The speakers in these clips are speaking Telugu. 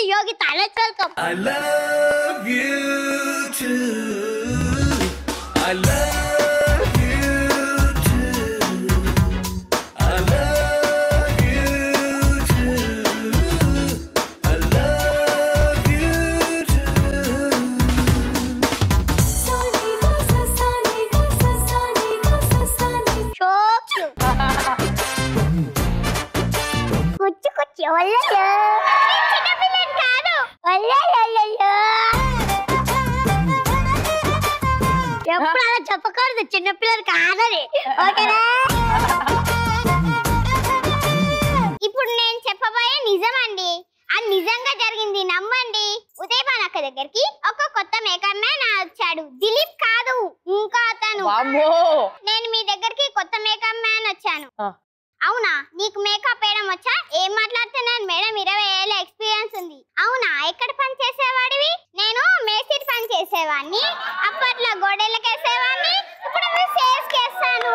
the Yogita. Let's welcome. I love you too. I love you too. I love you too. I love you too. Chokes. కుచ్చు కుచ్చు ఒల్లలు చిన్నపిల్లని కాదు ఒల్లలు ఎప్పుడు అలా చెప్పకూడదు చిన్నపిల్లలు కాదని ఓకేనా ఇప్పుడు నేను చెప్పబోయే నిజం అండి అది నిజంగా జరిగింది నమ్మండి ఉదయపాన్ అక్క దగ్గరికి ఒక కొత్త మేకప్ మ్యాన్ వచ్చాడు దిలీప్ కాదు ఇంకా అతను వామ్మో నేను మీ దగ్గరికి కొత్త మేకప్ మ్యాన్ వచ్చాను ఆ. అవునా నీకు మేకప్ వేయడం వచ్చా ఏం మాట్లాడుతున్నాను మేడం ఇరవై ఏళ్ళ ఎక్స్పీరియన్స్ ఉంది అవునా ఎక్కడ పని చేసేవాడివి నేను మేసిడ్ పని చేసేవాడిని అప్పట్లో గోడెలకు వేసేవాడిని ఇప్పుడు సేల్స్ చేస్తాను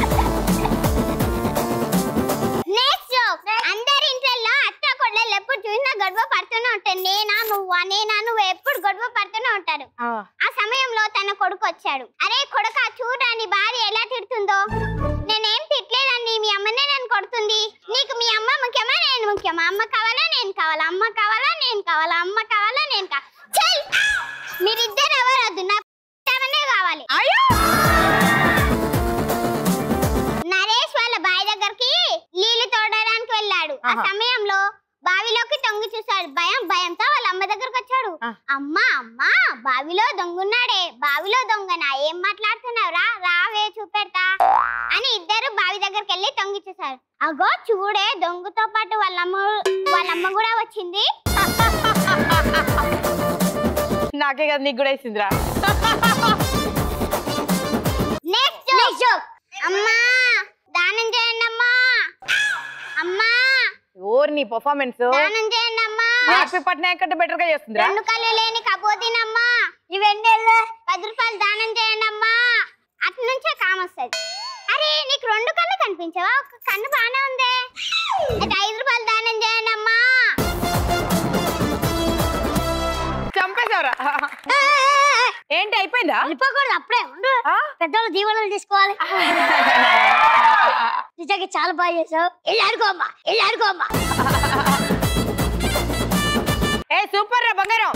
నెక్స్ట్ జోక్ అందరి ఇంట్లో అత్త కొడలు ఎప్పుడు చూసినా గొడవ పడుతూనే ఉంటారు నేనా నువ్వా నేనా నువ్వు ఎప్పుడు గొడవ పడుతూనే ఉంటారు ఆ, ఆ సమయంలో తన కొడుకు వచ్చాడు అరే కొడుక చూడని భార్య ఎలా తిడుతుందో నేనేం తిట్టలేదండి మీ అమ్మనే నన్ను కొడుతుంది నీకు మీ అమ్మ ముఖ్యమా నేను ముఖ్యమా అమ్మ కావాలా నేను కావాలా అమ్మ కావాలా నేను కావాలా అమ్మ కావాలా నేను కావాలా చెల్ మీరిద్దరు ఎవరు వద్దు నాకు ఇష్టమనే కావాలి అయ్యో నరేష్ వాళ్ళ బావి దగ్గరికి నీళ్లు తోడడానికి వెళ్ళాడు ఆ ఆహా. సమయంలో బావిలోకి తొంగి చూశాడు భయం భయంతో వాళ్ళ అమ్మ దగ్గరకు వచ్చాడు ఆ. అమ్మా అమ్మా బావిలో దొంగున్నాడే బావిలో దొంగనా ఏం మాట్లాడుతున్నావురా రావే చూపెడతా అని ఇద్దరు బావి దగ్గరికి వెళ్ళి తొంగి చూశారు అగో చూడే దొంగతో పాటు వాళ్ళ అమ్మ వాళ్ళ అమ్మ కూడా వచ్చింది నాకే కదా నీకు కూడా వేసిందిరా నెక్స్ట్ జోక్ అమ్మా దానం చేయండి అమ్మా అమ్మా ఓర్ నీ పర్ఫార్మెన్స్ దానం చేయండి అమ్మా హ్యాపీ పట్నాయక్ కంటే బెటర్ గా చేస్తుందిరా రెండు కళ్ళు లేని కపోతీనమ్మా ఇవెండేళ్ళు పది రూపాయలు దానం చేయండి అమ్మా అటు నుంచే కామొస్తుంది అరే నీకు రెండు కళ్ళు కనిపించవా ఒక కన్ను బాగానే ఉంది అయితే ఐదు రూపాయలు దానం చేయండి అమ్మా చంపేశావురా ఏంటి అయిపోయిందా వెళ్ళిపోకూడదు అప్పుడే ఉండు ఆ? పెద్దోళ్ళు దీవెనలు తీసుకోవాలి నిజంగా చాలా బాగా చేసావు వెళ్ళి ఆడుకో అమ్మా వెళ్ళి ఆడుకో అమ్మా ఏ సూపర్ రా బంగారం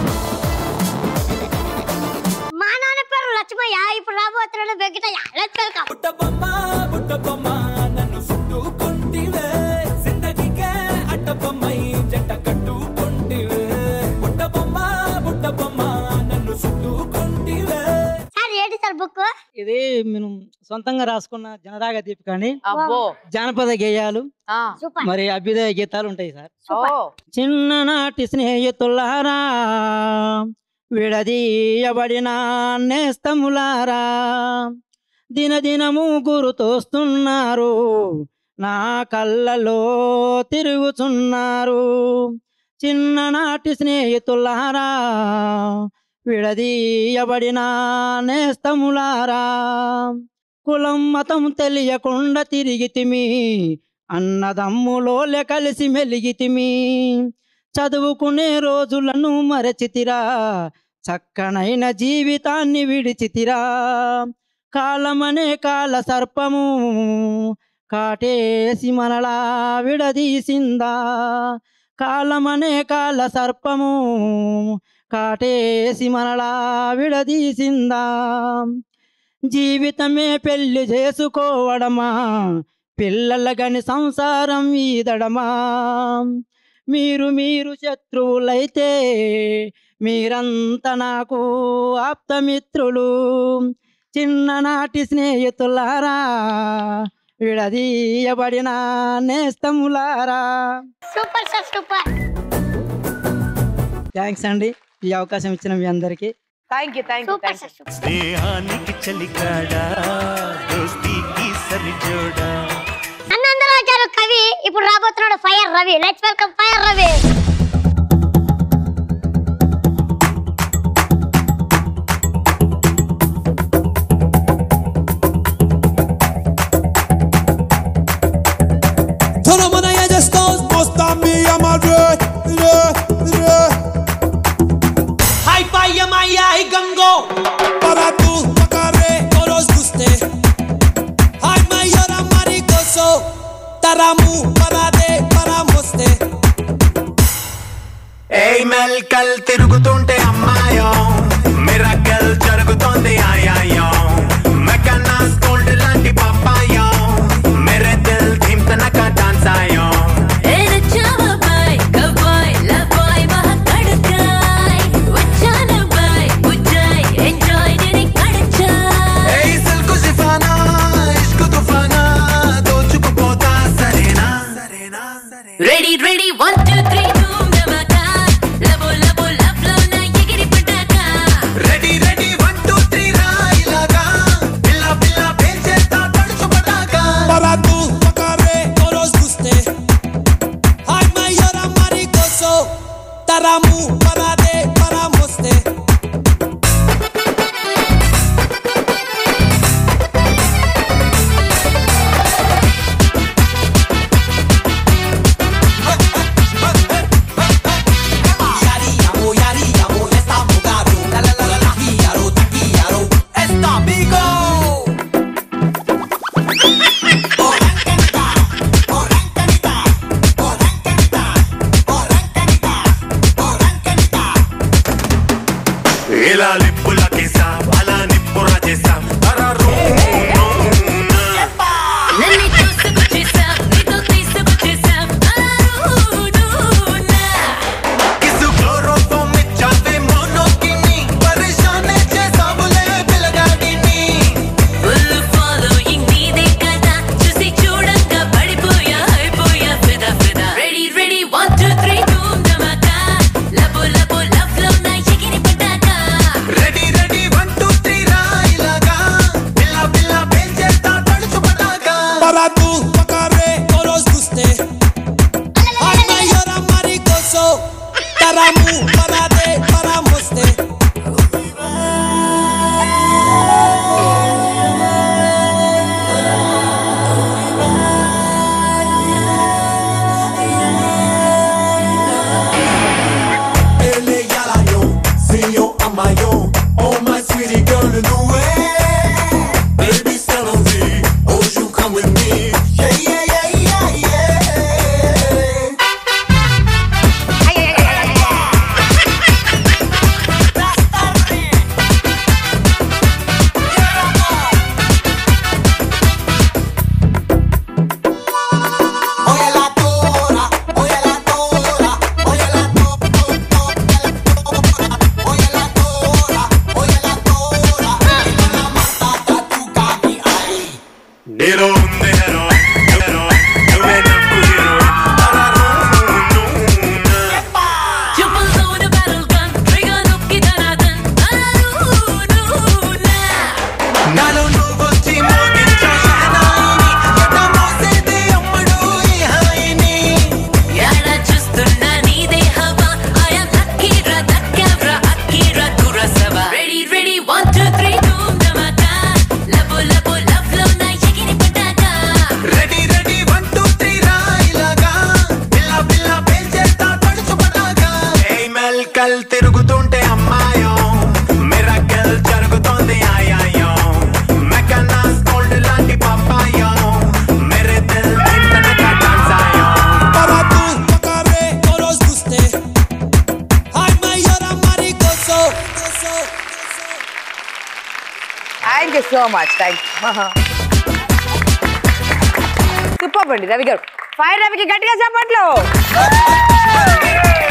మా నాన్న పేరు లక్ష్మయ్య ఇప్పుడు రాబోతున్నాడు వెంకటయ్య లెట్స్ వెల్కమ్ బుట్టబొమ్మ బుట్టబొమ్మ నన్ను చుట్టుకుంటివే జిందగీకే అడ్డబొమ్మై జంట కట్టుకుంటివే బుట్టబొమ్మ బుట్టబొమ్మ నన్ను చుట్టుకుంటివే సార్ ఏంటి సార్ బుక్ ఇది మేము సొంతంగా రాసుకున్న జనరాగ దీపిక అని అబ్బో జానపద గేయాలు ఆ, సూపర్ మరి అభ్యుదయ గీతాలు ఉంటాయి సార్ ఓ చిన్ననాటి స్నేహితులారా విడదీయబడిన నేస్తములారా దినదినము గురుతోస్తున్నారు నా కళ్ళలో తిరుగుతున్నారు చిన్ననాటి స్నేహితులారా విడదీయబడిన నేస్తములారా కులం మతం తెలియకుండా తిరిగితిమి అన్నదమ్ములోలే కలిసి మెలిగితిమి చదువుకునే రోజులను మరచితిరా చక్కనైన జీవితాన్ని విడిచితిరా కాలమనే కాల సర్పము కాటేసి మనలా విడదీసిందా కాలమనే కాల సర్పము కాటేసి మనలా విడదీసిందా జీవితమే పెళ్లి చేసుకోవడమా పిల్లలగని సంసారం ఈదడమా మీరు మీరు శత్రువులైతే మీరంతా నాకు ఆప్తమిత్రులు చిన్ననాటి స్నేహితులారా విడదీయబడిన నేస్తములారా సూపర్ సార్ సూపర్ థ్యాంక్స్ అండి ఈ అవకాశం ఇచ్చిన మీ అందరికీ thank you thank you super thank you sir super స్నేహానికి చలికాడా దోస్తీకి సరిజోడా అన్నందరూ వచ్చారు కవి ఇప్పుడు రాబోతున్నాడు fire Ravi let's welcome fire Ravi Turn on when I just goes, must on me, I'm a dread, dread, dread. gangó para tú tocaré todos guste. Ay, mayor maricoso, taramu para de para moste. ఏయ్ మెల్కల్ తిరుగుతుంటే అమ్మాయో మిరకల్ జరుగుతోంది ఆయాయో మెకనాస్ గోల్డ్ లాంటి పప్పాయో మెరే దిల్ థీమ్ తనక డాన్స్ ఆయో ఏయ్ సిల్కు సిఫానా ఇష్కు తుఫానా దోచుకుపోతా సరేనా సరేనా సరేనా ready ready one two three ధూమ్ ధమాకా లబో లబో లవ్ లో నా ఎగిరి పటాకా ready ready one two three రా ఇలాగా పిల్ల పిల్ల పేల్చేస్తా తడుచు Pataka Para tú tocaré todos guste. Ay, mayor maricoso, taramu para de para moste. Yaríamos, yaríamos, estamos gato. La la la la la, guiaro, taquillaro. Está Vigo. ఇలా లిప్పులకి సా అలా నిప్పుర చేసా తరరు నన్ను చూసుకొచ్చేసా నీతో తీసుకొచ్చేసా కిసు క్లోరోఫామ్ ఇచ్చావే మోనోకిని పరిశానే చేసావులే పిల్లగాడిని ఫుల్ ఫాలోయింగ్ నీదే కదా చూసి చూడంగా పడిపోయా అయిపోయా ఫిదా ఫిదా ready ready one two three ధూమ్ ధమాకా లబో లబో లవ్ లో నా ఎగిరి పటాకా ready ready one two three రా ఇలాగా పిల్ల పిల్ల పేల్చేస్తా తడుచు Pataka Para tú tocaré todos guste. Ay, mayor maricoso, taramu para de para moste. Ele yala yo, see yo ama yo. Oh my sweetie girl, in the way. Baby, settle me. Oh, you come with me. Yeah, yeah, yeah, yeah, yeah. Oye la tora, oye la tora, oye la tora, oye la tora, oye la tora, la matata tu cami ay. Nero nero, nero, నువ్వే నాకు hero. చూపుల్లోన బ్యారల్ గన్ ట్రిగర్ నొక్కి ధనాదన్ నాలో నువ్వొచ్చి మోగించే షహనాయిని, ఎట మోసేది అమ్మడు ఈ హాయిని. యాడ చూస్తున్నా నీదే హవా ఐ యామ్ లక్కీ రా దక్కావ్రా అక్కీ రా Kurosawa ready ready one two three ధూమ్ ధమాకా లబో లబో లవ్ లో నా ఎగిరి పటాకా ready ready one two three రా ఇలాగా పిల్ల పిల్ల పేల్చేస్తా తడుచు పటాకా ఏయ్ మెల్కల్ తిరుగుతుంటే అమ్మాయో మిరకల్ జరుగుతోంది ఆయాయో మెకనాస్ గోల్డ్ లాంటి పప్పాయో మెరే దిల్ థీమ్ తనక డాన్స్ ఆయో Para tú tocaré todos guste. Ay, mayor maricoso. Thank you so much thank super అండి రవి గారు ఫైర్ రవికి గట్టిగా చెప్పట్లు